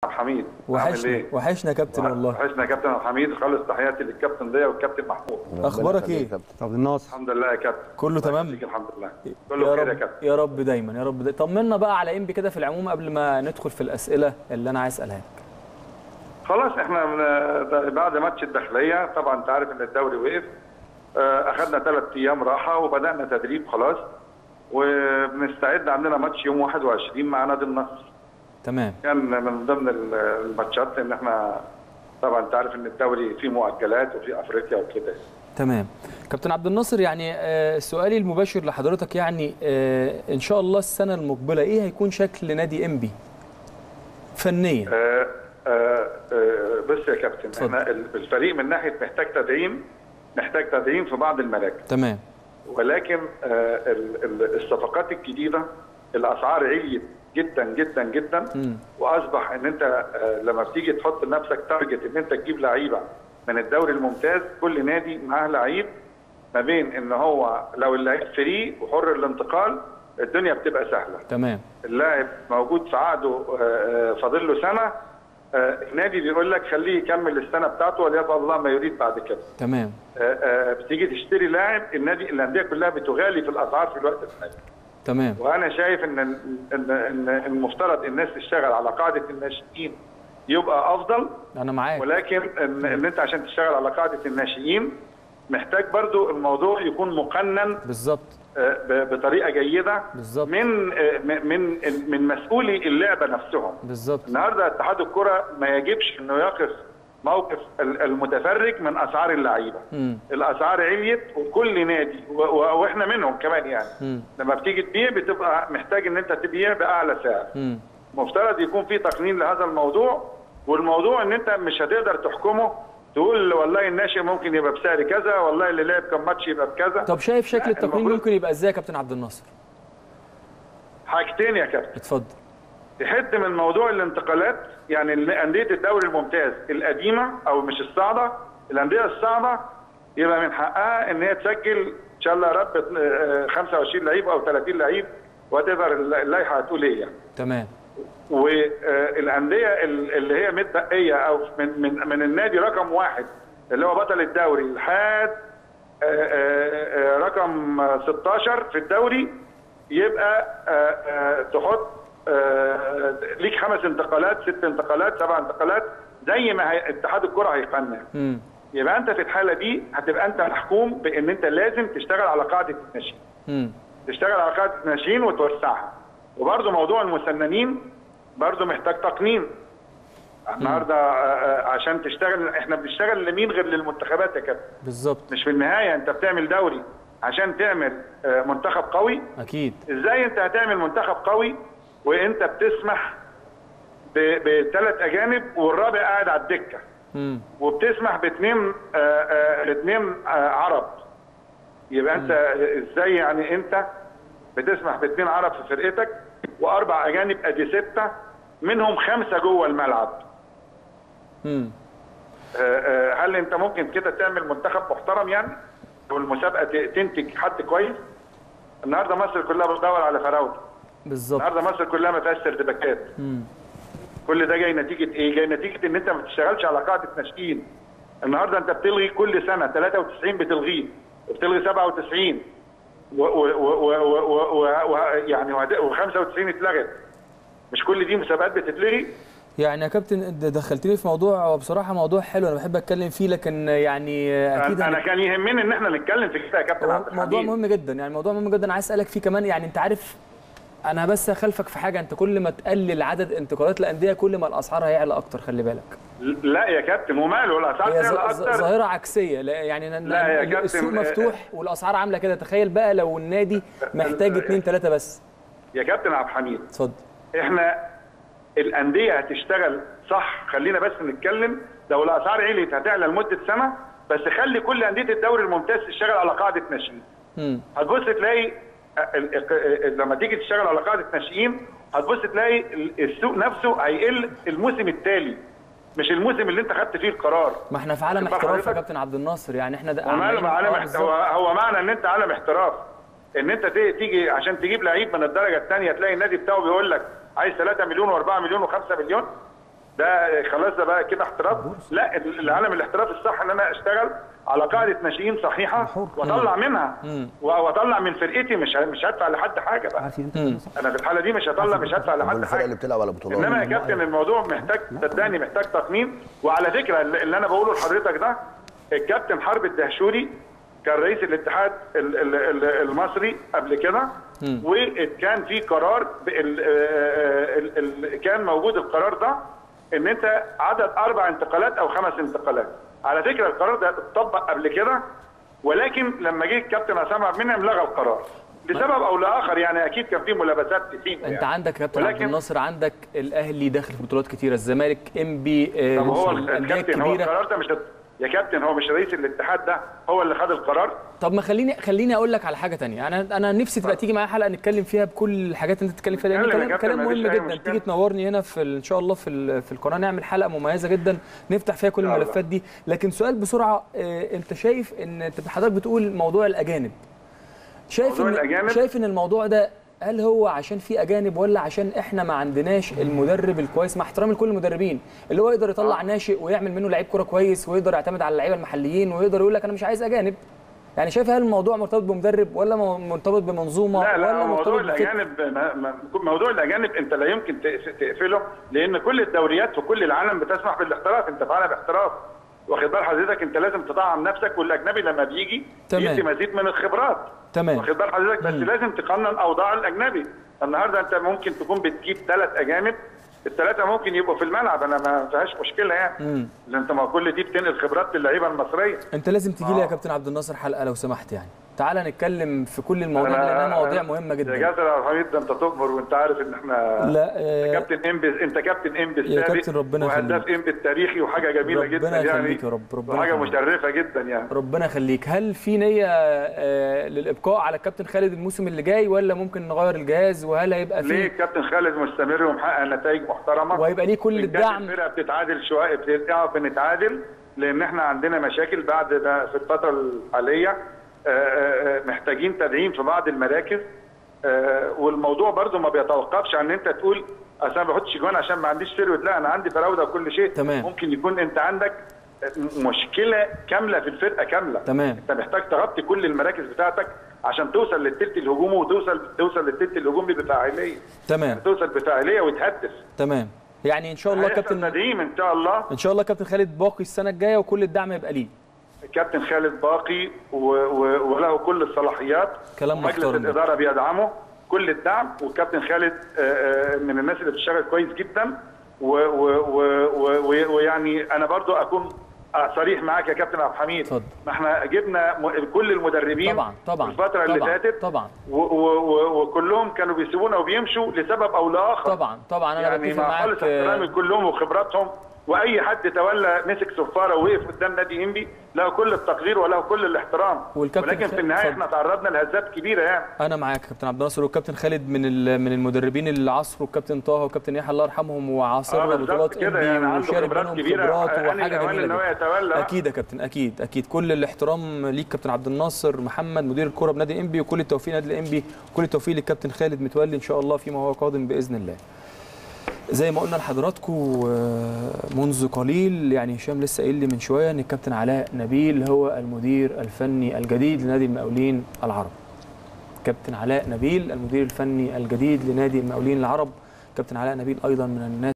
عبد الحميد وحشنا عامل ايه؟ وحشنا يا كابتن والله وحشنا يا كابتن عبد الحميد خالص تحياتي للكابتن ضياء والكابتن محمود اخبارك ايه عبد الناصر الحمد لله يا كابتن كله الله تمام يخليك الحمد لله يا كله بخير يا رب كابتن يا رب دايما يا رب دايما. طمنا بقى على انبي كده في العموم قبل ما ندخل في الاسئله اللي انا عايز اسالها لك خلاص احنا من بعد ماتش الداخليه طبعا انت عارف ان الدوري وقف آه، اخذنا ثلاث ايام راحه وبدانا تدريب خلاص وبنستعد عندنا ماتش يوم 21 مع نادي النصر تمام كان من ضمن ال- الماتشات ان احنا طبعا انت عارف ان الدوري فيه مؤجلات وفي افريقيا وكده تمام كابتن عبد الناصر يعني آه، سؤالي المباشر لحضرتك يعني آه، ان شاء الله السنه المقبله ايه هيكون شكل نادي انبي فنيا آه، آه، آه، بص يا كابتن اتفضل. احنا ال- الفريق من ناحيه محتاج تدعيم محتاج تدعيم في بعض المراكز تمام ولكن آه، ال- ال- الصفقات الجديده الاسعار عليت جدا جدا جدا مم. واصبح ان انت آه، لما بتيجي تحط لنفسك تارجت ان انت تجيب لعيبه من الدوري الممتاز كل نادي معاه لعيب ما بين ان هو لو اللعيب فري وحر الانتقال الدنيا بتبقى سهله تمام اللاعب موجود في عقده آه، آه، فاضل له سنه آه، النادي بيقول لك خليه يكمل السنه بتاعته وليفعل الله ما يريد بعد كده تمام آه، آه، بتيجي تشتري لاعب النادي الانديه كلها بتغالي في الاسعار في الوقت الحالي تمام وانا شايف ان ان ان المفترض الناس تشتغل على قاعده الناشئين يبقى افضل انا معاك ولكن ان, إن انت عشان تشتغل على قاعده الناشئين محتاج برضو الموضوع يكون مقنن بالظبط آه، ب- بطريقه جيده بالظبط. من آه، من من من مسؤولي اللعبه نفسهم بالظبط النهارده اتحاد الكره ما يجبش انه يقف موقف ال- المتفرج من اسعار اللعيبه مم. الاسعار عليت وكل نادي و- و- واحنا منهم كمان يعني مم. لما بتيجي تبيع بتبقى محتاج ان انت تبيع باعلى سعر مم. مفترض يكون في تقنين لهذا الموضوع والموضوع ان انت مش هتقدر تحكمه تقول والله الناشئ ممكن يبقى بسعر كذا والله اللي لعب كم ماتش يبقى بكذا طب شايف شكل لا، التقييم المفروض- ممكن يبقى ازاي يا كابتن عبد الناصر حاجتين يا كابتن اتفضل تحد من موضوع الانتقالات يعني ال- انديه الدوري الممتاز القديمه او مش الصاعده الانديه الصاعده يبقى من حقها ان هي تسجل ان شاء الله يا رب آه، 25 لعيب او 30 لعيب وات ايفر اللائحه هتقول ايه يعني. تمام والانديه ال- اللي هي متبقيه او من من من النادي رقم واحد اللي هو بطل الدوري لحد آه، آه، آه، رقم 16 في الدوري يبقى آه، آه، تحط آه، ليك خمس انتقالات ست انتقالات سبع انتقالات زي ما هي- اتحاد الكره هيقنن مم. يبقى انت في الحاله دي هتبقى انت محكوم بان انت لازم تشتغل على قاعده الناشئين مم. تشتغل على قاعده الناشئين وتوسعها وبرده موضوع المسننين برده محتاج تقنين النهارده آه، آه، عشان تشتغل احنا بنشتغل لمين غير للمنتخبات يا كابتن بالظبط مش في النهايه انت بتعمل دوري عشان تعمل آه، منتخب قوي اكيد ازاي انت هتعمل منتخب قوي وانت بتسمح بثلاث اجانب والرابع قاعد على الدكه مم. وبتسمح باثنين آه، آه، اثنين آه، عرب يبقى انت ازاي يعني انت بتسمح باثنين عرب في فرقتك واربع اجانب ادي سته منهم خمسه جوه الملعب مم. آه، آه، هل انت ممكن كده تعمل منتخب محترم يعني والمسابقه ت- تنتج حد كويس النهارده مصر كلها بتدور على فراوده بالظبط النهارده مصر كلها ما فيهاش سيرتيفيكات مم. كل ده جاي نتيجه ايه؟ جاي نتيجه ان انت ما بتشتغلش على قاعده ناشئين. النهارده انت بتلغي كل سنه 93 بتلغيه وبتلغي 97 و و و و و و و يعني و95 اتلغت. مش كل دي مسابقات بتتلغي؟ يعني يا كابتن د- دخلتني في موضوع هو بصراحه موضوع حلو انا بحب اتكلم فيه لكن يعني اكيد انا أنا هنك- كان يهمني ان احنا نتكلم في كده يا كابتن هو عبد موضوع الحميد. مهم جدا يعني موضوع مهم جدا عايز اسالك فيه كمان يعني انت عارف انا بس خلفك في حاجه انت كل ما تقلل عدد انتقالات الانديه كل ما الاسعار هيعلى اكتر خلي بالك لا يا كابتن وماله الاسعار هي ز- تعلى ز- اكتر ظاهره عكسيه لا يعني ن- لا يا ن- كابتن، السوق آه، مفتوح والاسعار عامله كده تخيل بقى لو النادي محتاج اتنين تلاته بس يا كابتن عبد الحميد اتفضل احنا الانديه هتشتغل صح خلينا بس نتكلم لو الاسعار عليت هتعلى لمده سنه بس خلي كل انديه الدوري الممتاز تشتغل على قاعده ناشئين مم. هتبص تلاقي ال- ال- ال- لما تيجي تشتغل على قاعده ناشئين هتبص تلاقي ال- السوق نفسه هيقل الموسم التالي مش الموسم اللي انت خدت فيه القرار ما احنا في عالم واخد بال احتراف يا حضرتك؟ كابتن عبد الناصر يعني احنا ده وماله عمالين- عالم آه، احت- بالظبط. هو, هو معنى ان انت عالم احتراف ان انت ت- تيجي عشان تجيب لعيب من الدرجه الثانيه تلاقي النادي بتاعه بيقول لك عايز 3 مليون و4 مليون و5 مليون ده خلاص ده بقى كده احتراف لا العالم الاحتراف الصح ان انا اشتغل على قاعده ناشئين صحيحه واطلع منها واطلع من فرقتي مش مش هدفع لحد حاجه بقى عارف انت انا في الحاله دي مش هطلع مش هدفع امال لحد الفرق اللي حاجه بتلعب على بطولات انما يا كابتن الموضوع محتاج صدقني محتاج تصميم وعلى فكره اللي اللي انا بقوله لحضرتك ده الكابتن حرب الدهشوري كان رئيس الاتحاد ال- ال- ال- المصري قبل كده وكان في قرار ب- ال- ال- ال- كان موجود القرار ده ان انت عدد اربع انتقالات او خمس انتقالات على فكره القرار ده اتطبق قبل كده ولكن لما جه الكابتن عصام عبد المنعم لغى القرار لسبب او لاخر يعني اكيد كان في ملابسات كتير انت يعني. عندك يا كابتن عبد ولكن- الناصر عندك الاهلي داخل في بطولات كتيره الزمالك ام بي آه، طب هو الانديه الكابتن هو الكبيره القرار ده مش يا كابتن هو مش رئيس الاتحاد ده هو اللي خد القرار طب ما خليني خليني اقول لك على حاجه تانية انا انا نفسي تبقى تيجي معايا حلقه نتكلم فيها بكل الحاجات اللي انت بتتكلم فيها لان اتكلم يا كلام كابتن، كلام مفيش مهم أي جدا مشكلة. تيجي تنورني هنا في ال- ان شاء الله في ال- في القناه نعمل حلقه مميزه جدا نفتح فيها كل إن شاء الله. الملفات دي لكن سؤال بسرعه آه، انت شايف ان انت حضرتك بتقول موضوع الاجانب شايف موضوع ان الأجانب؟ شايف ان الموضوع ده هل هو عشان في اجانب ولا عشان احنا ما عندناش المدرب الكويس مع احترامي لكل المدربين اللي هو يقدر يطلع ناشئ ويعمل منه لعيب كوره كويس ويقدر يعتمد على اللعيبه المحليين ويقدر يقول لك انا مش عايز اجانب يعني شايف هل الموضوع مرتبط بمدرب ولا مو- مرتبط بمنظومه لا لا ولا موضوع مرتبط بفكر؟ الاجانب ما- ما- موضوع الاجانب انت لا يمكن تقف- تقفله لان كل الدوريات في كل العالم بتسمح بالاحتراف انت في عالم احتراف واخد بال حضرتك انت لازم تطعم نفسك والاجنبي لما بيجي تمام. بيدي مزيد من الخبرات تمام. واخد بال حضرتك بس لازم تقنن اوضاع الاجنبي النهارده انت ممكن تكون بتجيب ثلاث اجانب الثلاثه ممكن يبقوا في الملعب انا ما فيهاش مشكله يعني لان انت ما كل دي بتنقل خبرات للعيبه المصريه انت لازم تيجي لي يا آه. كابتن عبد الناصر حلقه لو سمحت يعني تعالى نتكلم في كل المواضيع دي لانها مواضيع مهمه يا جدا جاسر يا حميد ده انت تؤمر وانت عارف ان احنا لا آه، كابتن انبي انت كابتن انبي يا السابق كابتن ربنا وهداف انبي التاريخي وحاجه جميله ربنا جدا يعني يخليك يا رب، ربنا وحاجه يخليك. مشرفه جدا يعني ربنا يخليك هل في نيه آه، للابقاء على الكابتن خالد الموسم اللي جاي ولا ممكن نغير الجهاز وهل هيبقى ليه في الكابتن خالد مستمر ومحقق نتائج محترمه وهيبقى ليه كل إن كانت الدعم الفرقه بتتعادل شويه بترجع بنتعادل لان احنا عندنا مشاكل بعد ده في الفتره الحاليه آه، آه، آه، محتاجين تدعيم في بعض المراكز آه، والموضوع برضو ما بيتوقفش عن ان انت تقول اصل انا ما بحطش جوان عشان ما عنديش ثروت لا انا عندي فراوده وكل شيء تمام. ممكن يكون انت عندك مشكله كامله في الفرقه كامله تمام. انت محتاج تغطي كل المراكز بتاعتك عشان توصل للثلث الهجومي وتوصل توصل للثلث الهجومي بفاعليه تمام توصل بفاعليه وتهدف تمام يعني ان شاء الله هيحصل كابتن تدعيم ان شاء الله ان شاء الله كابتن خالد باقي السنه الجايه وكل الدعم يبقى ليه الكابتن خالد باقي و... و... وله كل الصلاحيات كلام ومجلس محترم. الاداره بيدعمه كل الدعم والكابتن خالد آه، آه، من الناس اللي بتشتغل كويس جدا و... و... و... و... و... ويعني انا برضو اكون آه، صريح معاك يا كابتن عبد الحميد اتفضل. ما احنا جبنا م... كل المدربين طبعا طبعا في الفتره اللي طبعا فاتت طبعا و... و... و... وكلهم كانوا بيسيبونا وبيمشوا لسبب او لاخر طبعا طبعا انا يعني بتفق مع خالص معاك احترامي آه، كلهم وخبراتهم واي حد تولى مسك صفاره ووقف قدام نادي انبي له كل التقدير وله كل الاحترام والكابتن ولكن خ- في النهايه اتفضل. احنا تعرضنا لهزات كبيره يعني انا معاك يا كابتن عبد الناصر والكابتن خالد من ال- من المدربين اللي عصروا الكابتن طه والكابتن يحيى الله يرحمهم آه، وعاصرنا بالظبط بطولات كده، NBA يعني عنده وشارك خبرات بينهم كبيرة. خبرات آه، وحاجه أوان جميله إن هو جدا يتولى. اكيد يا كابتن اكيد اكيد كل الاحترام ليك كابتن عبد الناصر محمد مدير الكره بنادي انبي وكل التوفيق نادي الانبي وكل التوفيق للكابتن خالد متولي ان شاء الله فيما هو قادم باذن الله زي ما قلنا لحضراتكم آه، منذ قليل يعني هشام لسه قايل لي من شويه ان الكابتن علاء نبيل هو المدير الفني الجديد لنادي المقاولين العرب كابتن علاء نبيل المدير الفني الجديد لنادي المقاولين العرب كابتن علاء نبيل ايضا من الناس